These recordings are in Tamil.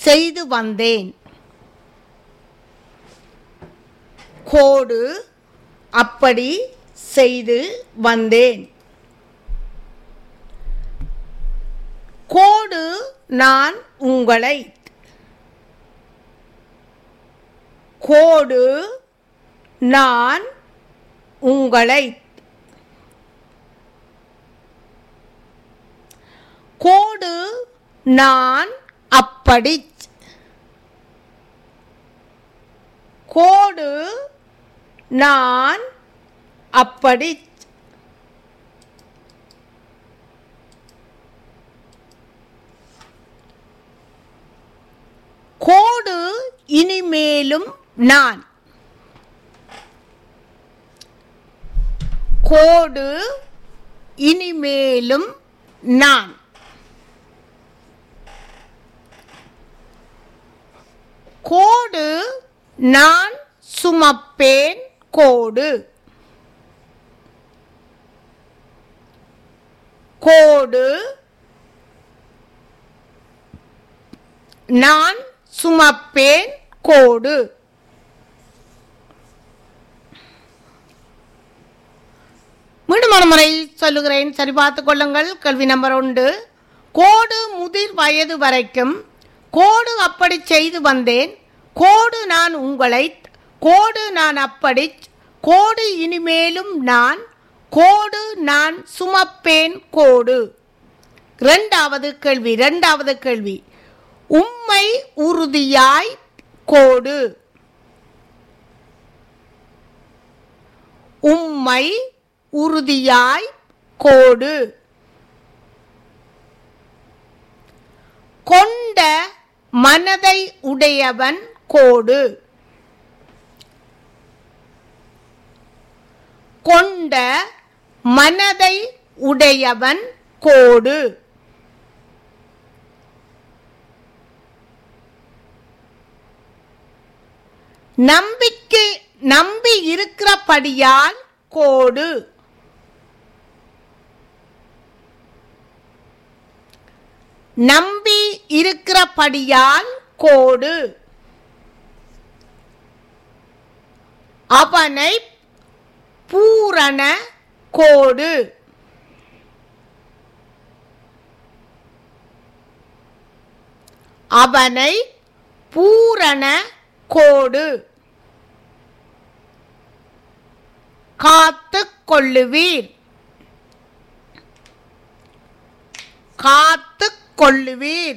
செய்து வந்தேன் கோடு அப்படி செய்து வந்தேன் கோடு நான் உங்களை கோடு நான் உங்களை கோடு நான் அப்படி கோடு நான் அப்படி கோடு இனிமேலும் நான் கோடு இனிமேலும் நான் கோடு நான் சுமப்பேன் கோடு கோடு நான் சுமப்பேன் கோடு மீண்டும் ஒரு முறை சொல்லுகிறேன் சரி பார்த்துக் கொள்ளுங்கள் கேள்வி நம்பர் ஒன்று கோடு முதிர் வயது வரைக்கும் கோடு அப்படி செய்து வந்தேன் கோடு நான் உங்களை கோடு நான் அப்படி கோடு இனிமேலும் நான் கோடு நான் சுமப்பேன் கோடு இரண்டாவது கேள்வி இரண்டாவது கேள்வி உம்மை உறுதியாய் கோடு உம்மை உறுதியாய் கோடு கொண்ட மனதை உடையவன் கோடு கொண்ட மனதை உடையவன் கோடு நம்பிக்கை நம்பி இருக்கிறபடியால் கோடு நம்பி இருக்கிறபடியால் கோடு அவனை பூரண கோடு அவனை பூரண கோடு காத்து கொள்ளுவீர் காத்து கொள்ளுவீர்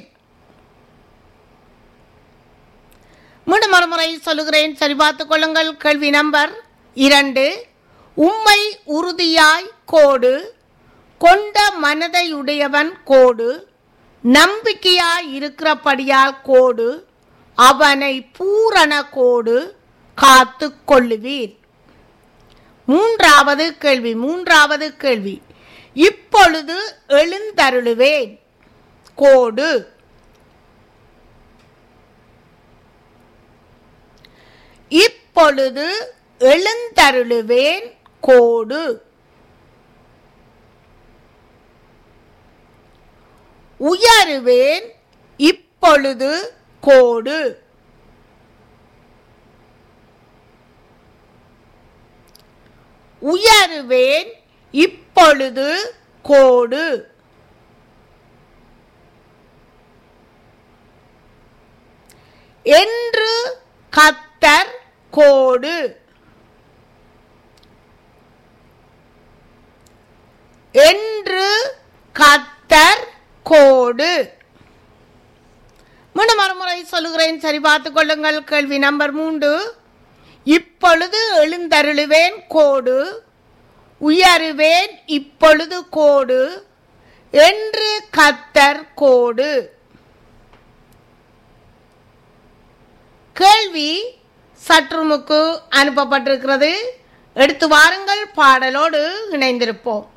மீண்டும் மறுமுறை சொல்லுகிறேன் சரி பார்த்துக் கொள்ளுங்கள் கேள்வி நம்பர் இரண்டு உம்மை உறுதியாய் கோடு கொண்ட மனதையுடையவன் கோடு நம்பிக்கையாய் இருக்கிறபடியால் கோடு அவனை பூரண கோடு காத்து கொள்ளுவீர் மூன்றாவது கேள்வி மூன்றாவது கேள்வி இப்பொழுது எழுந்தருளுவேன் கோடு இப்பொழுது எழுந்தருளுவேன் கோடு உயருவேன் இப்பொழுது கோடு உயருவேன் இப்பொழுது கோடு என்று கத்தர் கோடு என்று கத்தர் கோடு மீண்டும் மறுமுறை சொல்லுகிறேன் சரி பார்த்துக் கொள்ளுங்கள் கேள்வி நம்பர் மூன்று இப்பொழுது எழுந்தருளுவேன் கோடு உயருவேன் இப்பொழுது கோடு என்று கத்தர் கோடு கேள்வி சற்றுமுக்கு அனுப்பப்பட்டிருக்கிறது எடுத்து வாருங்கள் பாடலோடு இணைந்திருப்போம்